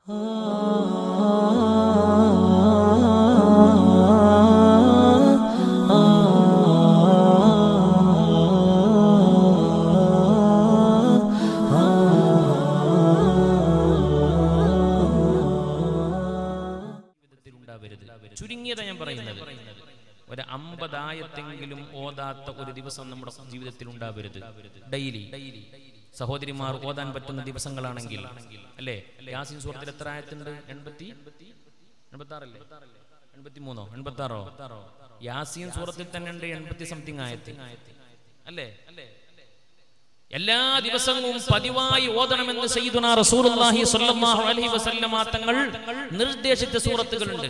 ജീവിതത്തിൽ ഉണ്ടാവരുത് ചുരുങ്ങിയതാ ഞാൻ പറയുന്നത് ഒരു അമ്പതായത്തെങ്കിലും ഓതാത്ത ഒരു ദിവസം നമ്മുടെ ജീവിതത്തിൽ ഉണ്ടാവരുത് ഡെയിലി സഹോദരിമാർ ഓതാൻ പറ്റുന്ന ദിവസങ്ങളാണെങ്കിൽ അല്ലേ യാസിൻ സുഹൃത്തിൽ എത്ര ആയത്തുണ്ട് എൺപത്തി എൺപത്തി ആറല്ലേ എൺപത്തി മൂന്നോ എൺപത്തി ആറോ യാസീൻ സൂറത്തിൽ തന്നെ ഉണ്ട് എൺപത്തി സംതിങ് ആയത്ത് അല്ലേ എല്ലാ ദിവസവും പതിവായി ഓതണമെന്ന് സയ്യിദുനാ റസൂലുള്ളാഹി സ്വല്ലല്ലാഹു അലൈഹി വസല്ലമ തങ്ങൾ നിർദ്ദേശിച്ച സൂറത്തുകളുണ്ട്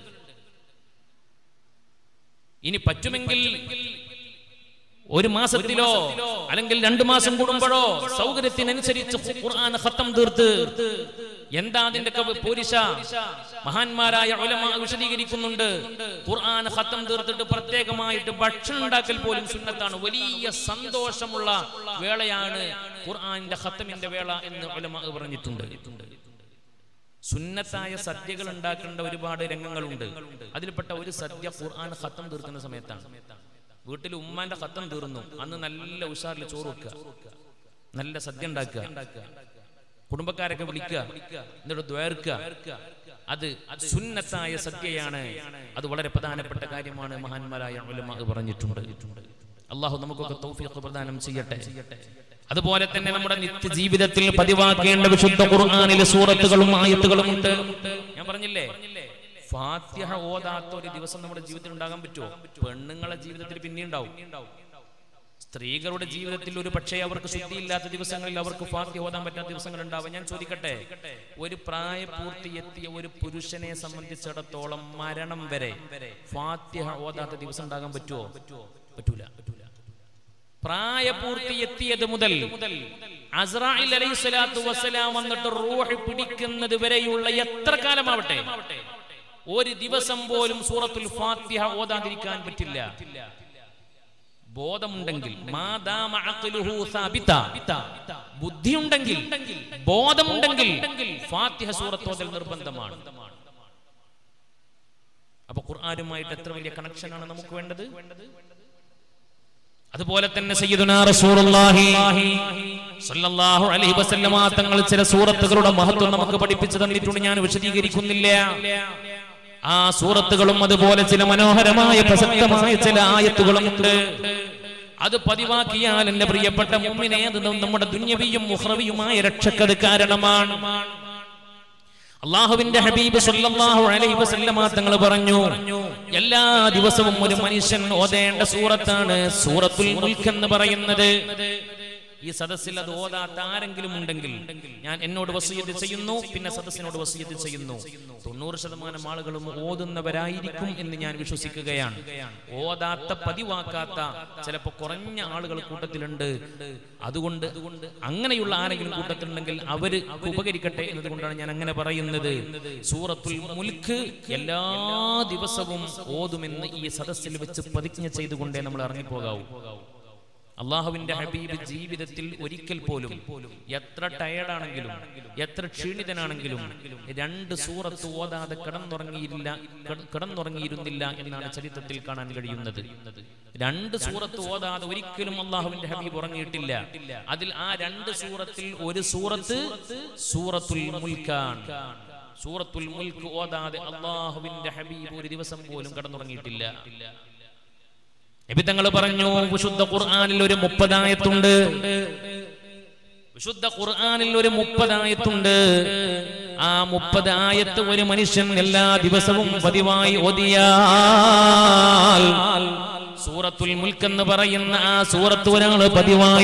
ഇനി പറ്റുമെങ്കിൽ ഒരു മാസത്തിലോ അല്ലെങ്കിൽ രണ്ടു മാസം കൂടുമ്പോഴോ സൗകര്യത്തിനനുസരിച്ച് ഖുർആൻ ഖത്തം തീർത്ത് എന്താ അതിന്റെ കവ- പോരിശ മഹാന്മാരായ ഉലമ വിശദീകരിക്കുന്നുണ്ട് ഖുർആൻ ഖത്തം തീർത്തിട്ട് പ്രത്യേകമായിട്ട് ഭക്ഷണം ഉണ്ടാക്കൽ പോലും സുന്നത്താണ് വലിയ സന്തോഷമുള്ള വേളയാണ് ഖുർആന്റെ ഖത്തമിന്റെ വേള എന്ന് ഉലമ പറഞ്ഞിട്ടുണ്ട് സുന്നത്തായ സദ്യകൾ ഉണ്ടാക്കേണ്ട ഒരുപാട് രംഗങ്ങളുണ്ട് അതിൽപ്പെട്ട ഒരു സദ്യ ഖുർആൻ ഖത്തം തീർക്കുന്ന സമയത്താണ് വീട്ടിൽ ഉമ്മാന്റെ ഖത്തം തീർന്നു അന്ന് നല്ല ഉഷാറിൽ ചോറ് വെക്കുക നല്ല സദ്യ ഉണ്ടാക്കുക കുടുംബക്കാരൊക്കെ വിളിക്കുക എന്നിട്ട് ദ്വേർക്കുക അത് സുന്നത്തായ സദ്യയാണ് അത് വളരെ പ്രധാനപ്പെട്ട കാര്യമാണ് മഹാന്മാരായ ഉലമ പറഞ്ഞിട്ടുണ്ട് അള്ളാഹു നമുക്കൊക്കെ തൗഫീഖ് പ്രദാനം ചെയ്യട്ടെ അതുപോലെ തന്നെ നമ്മുടെ നിത്യജീവിതത്തിൽ പതിവാക്കേണ്ട വിശുദ്ധ ഖുർആനിലെ സൂറത്തുകളും ആയത്തുകളും ഉണ്ട് ഞാൻ പറഞ്ഞില്ലേ ഫാത്തിഹ ഓതാത്ത ഒരു ദിവസം നമ്മുടെ ജീവിതത്തിൽ ഉണ്ടാകാൻ പറ്റുമോ പെണ്ണുങ്ങളെ ജീവിതത്തിൽ പിന്നെ ഉണ്ടാവും സ്ത്രീകളുടെ ജീവിതത്തിൽ ഒരു പക്ഷേ അവർക്ക് ശുദ്ധിയില്ലാത്ത ദിവസങ്ങളിൽ അവർക്ക് ഫാത്തിഹ ഓതാൻ പറ്റാത്ത ദിവസങ്ങൾ ഉണ്ടാവാം ഞാൻ ചോദിക്കട്ടെ ഒരു പ്രായപൂർത്തി എത്തിയ ഒരു പുരുഷനെ സംബന്ധിച്ചിടത്തോളം മരണം വരെ ഫാത്തിഹ ഓതാത്ത ദിവസം ഉണ്ടാകാൻ പറ്റുമോ പറ്റൂല പറ്റൂല പ്രായപൂർത്തി എത്തിയത് മുതൽ അസ്രായിൽ അലൈഹി സ്വലാത്തു വസ്സലാം വന്നിട്ട് റൂഹ് പിടിക്കുന്നത് വരെയുള്ള എത്ര കാലമാവട്ടെ ഒരു ദിവസം പോലും സൂറത്തുൽ ഫാത്തിഹ ഓതാതിരിക്കാൻ പറ്റില്ല ബോധമുണ്ടെങ്കിൽ മാദാമ അഖ്ലുഹു സാബിത. ബുദ്ധിയുണ്ടെങ്കിൽ ബോധമുണ്ടെങ്കിൽ ഫാത്തിഹ സൂറത്ത് ഓതൽ നിർബന്ധമാണ് അപ്പൊ ഖുർആനുമായിട്ട് എത്ര വലിയ കണക്ഷനാണ് നമുക്ക് വേണ്ടത് അതുപോലെ തന്നെ സയ്യിദുനാ റസൂലുള്ളാഹി സ്വല്ലല്ലാഹു അലൈഹി വസല്ലമ തങ്ങൾ ചില സൂറത്തുകളുടെ മഹത്വം നമുക്ക് പഠിപ്പിച്ചു തന്നിട്ടുണ്ട് ഞാൻ വിശദീകരിക്കുന്നില്ല ആ സൂറത്തുകളും അതുപോലെ ചില മനോഹരമായ പ്രസക്തമായ ചില ആയത്തുകളും ഉണ്ട് അത് പതിവാക്കിയാൽ എന്റെ പ്രിയപ്പെട്ട മുമ്മിനെ അത് നമ്മുടെ ദുന്യവിയും മുഹ്റവിയുമായ രക്ഷക്കത് കാരണമാണ് അള്ളാഹുവിന്റെ ഹബീബ് സല്ലല്ലാഹു അലൈഹി വസല്ലമ തങ്ങൾ പറഞ്ഞു എല്ലാ ദിവസവും ഒരു മനുഷ്യൻ ഓതേണ്ട സൂറത്താണ് സൂറത്തുൽ മുൽക്ക് എന്ന് പറയുന്നത് ഈ സദസ്സിൽ അത് ഓതാത്ത ആരെങ്കിലും ഉണ്ടെങ്കിൽ ഞാൻ എന്നോട് വസീയത്ത് ചെയ്യുന്നു പിന്നെ സദസ്സിനോട് വസീയത്ത് ചെയ്യുന്നു തൊണ്ണൂറ് ശതമാനം ആളുകളും ഓതുന്നവരായിരിക്കും എന്ന് ഞാൻ വിശ്വസിക്കുകയാണ് ഓതാത്ത പതിവാക്കാത്ത ചിലപ്പോൾ കുറഞ്ഞ ആളുകൾ കൂട്ടത്തിലുണ്ട് അതുകൊണ്ട് അങ്ങനെയുള്ള ആരെങ്കിലും കൂട്ടത്തിലുണ്ടെങ്കിൽ അവര് ഉപകരിക്കട്ടെ എന്നതുകൊണ്ടാണ് ഞാൻ അങ്ങനെ പറയുന്നത് സൂറത്തുൽ മുൽക്ക് എല്ലാ ദിവസവും ഓതുമെന്ന് ഈ സദസ്സിൽ വെച്ച് പ്രതിജ്ഞ ചെയ്തുകൊണ്ടേ നമ്മൾ ഇറങ്ങിപ്പോകാവൂ അള്ളാഹുവിന്റെ ഹബീബ് ജീവിതത്തിൽ ഒരിക്കൽ പോലും എത്ര ടയർഡാണെങ്കിലും എത്ര ക്ഷീണിതനാണെങ്കിലും രണ്ട് സൂറത്ത് ഓതാതെ കിടന്നുറങ്ങിയില്ല കിട- കിടന്നുറങ്ങിയിരുന്നില്ല എന്നാണ് ചരിത്രത്തിൽ കാണാൻ കഴിയുന്നത് രണ്ട് സൂറത്ത് ഓതാതെ ഒരിക്കലും അള്ളാഹുവിന്റെ ഹബീബ് ഉറങ്ങിയിട്ടില്ല അതിൽ ആ രണ്ട് സൂറത്തിൽ ഒരു സൂറത്ത് സൂറത്തുൽ മുൽക്കാൻ സൂറത്തുൽ മുൽക്ക് ഓതാതെ അള്ളാഹുവിന്റെ ഹബീബ് ഒരു ദിവസം പോലും കിടന്നുറങ്ങിയിട്ടില്ല നബി തങ്ങൾ പറഞ്ഞു വിശുദ്ധ ഖുർആനിൽ ഒരു മുപ്പതായത്തുണ്ട് വിശുദ്ധ ഖുർആനിൽ ഒരു മുപ്പതായത്തുണ്ട് ആ മുപ്പത് ആയത്ത് ഒരു മനുഷ്യൻ എല്ലാ ദിവസവും പതിവായി ഓതിയാൽ സൂറത്തുൽ മുൽക്ക് എന്ന് പറയുന്ന ആ സൂറത്ത് ഒരാൾ പതിവായി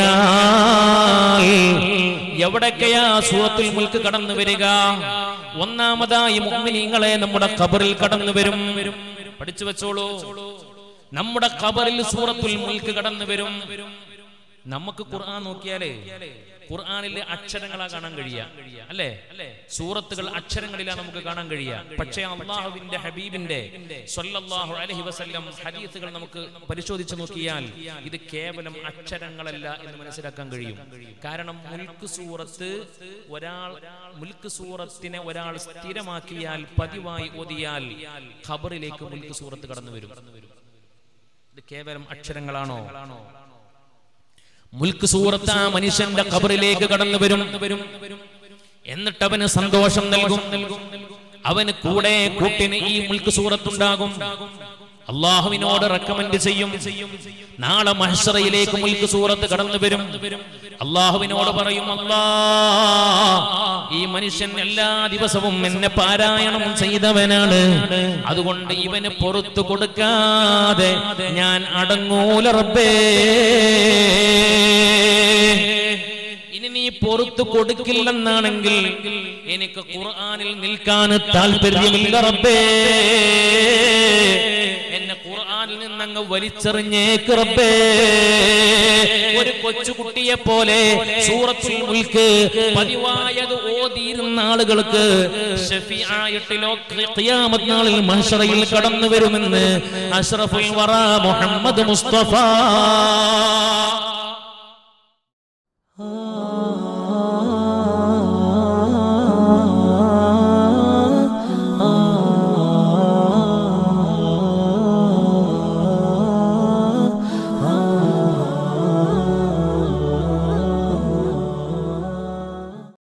ഓതിയാൽ എവിടൊക്കെയാ സൂറത്തുൽ മുൽക്ക് കടന്നു വരിക ഒന്നാമതായി മുഅ്മിനീങ്ങളെ നമ്മുടെ ഖബറിൽ കടന്നു വരും പഠിച്ചു വെച്ചോളൂ നമ്മുടെ ഖബറിൽ സൂറത്തുൽ മുൽക്ക് കടന്നു വരും നമുക്ക് ഖുർആൻ നോക്കിയാലേ ഖുർആനിലെ അക്ഷരങ്ങളാ കാണാൻ കഴിയുക അല്ലേ സൂറത്തുകൾ അക്ഷരങ്ങളിലാണ് നമുക്ക് കാണാൻ കഴിയുക പക്ഷേ അള്ളാഹുവിന്റെ ഹബീബിന്റെ സ്വല്ലല്ലാഹു അലൈഹി വസല്ലം ഹദീസുകൾ നമുക്ക് പരിശോധിച്ചു നോക്കിയാൽ ഇത് കേവലം അക്ഷരങ്ങളല്ല എന്ന് മനസ്സിലാക്കാൻ കഴിയും കാരണം മുൽക്ക് സൂറത്ത് ഒരാൾ മുൽക്ക് സൂറത്തിനെ ഒരാൾ സ്ഥിരമാക്കിയാൽ പതിവായി ഓതിയാൽ ഖബറിലേക്ക് മുൽക്ക് സൂറത്ത് കടന്നു വരും ഇത് കേവലം അക്ഷരങ്ങളാണോ മുൽക്ക് സൂറത്ത് ആ മനുഷ്യന്റെ ഖബറിലേക്ക് കടന്നു വരും എന്നിട്ട് അവന് സന്തോഷം നൽകും അവന് കൂടെ കൂട്ടിന് ഈ മുൽക്ക് സൂറത്തുണ്ടാകും അള്ളാഹുവിനോട് റെക്കമെൻഡ് ചെയ്യും നാളെ മഹ്ഷറയിലേക്ക് മുൽക്ക് സൂറത്ത് കടന്നു വരും അള്ളാഹുവിനോട് പറയും അല്ലാ ഈ മനുഷ്യൻ എല്ലാ ദിവസവും എന്നെ പാരായണം ചെയ്തവനാണ് അതുകൊണ്ട് ഇവന് പുറത്തു കൊടുക്കാതെ ഞാൻ അടങ്ങൂല റബ്ബേ ഇനി നീ പുറത്തു കൊടുക്കില്ലെന്നാണെങ്കിൽ എനിക്ക് ഖുർആനിൽ നിൽക്കാൻ താല്പര്യമില്ല റബ്ബേ എന്നെ ഖുർആനിൽ നിന്നങ്ങ് വലിച്ചെറിഞ്ഞേക്ക് റബ്ബേ ഒരു കൊച്ചുകുട്ടിയെ പോലെ സൂറത്തുൽ മുൽക്ക് പതിവായത് ഓതിയിരുന്ന ആളുകൾക്ക് ഷഫീആയിട്ടിലോ ഖിയാമത്ത് നാളിൽ മഹ്ശറയിൽ കടന്നു വരുമെന്ന് അഷ്റഫുൽ വറ മുഹമ്മദ് മുസ്തഫ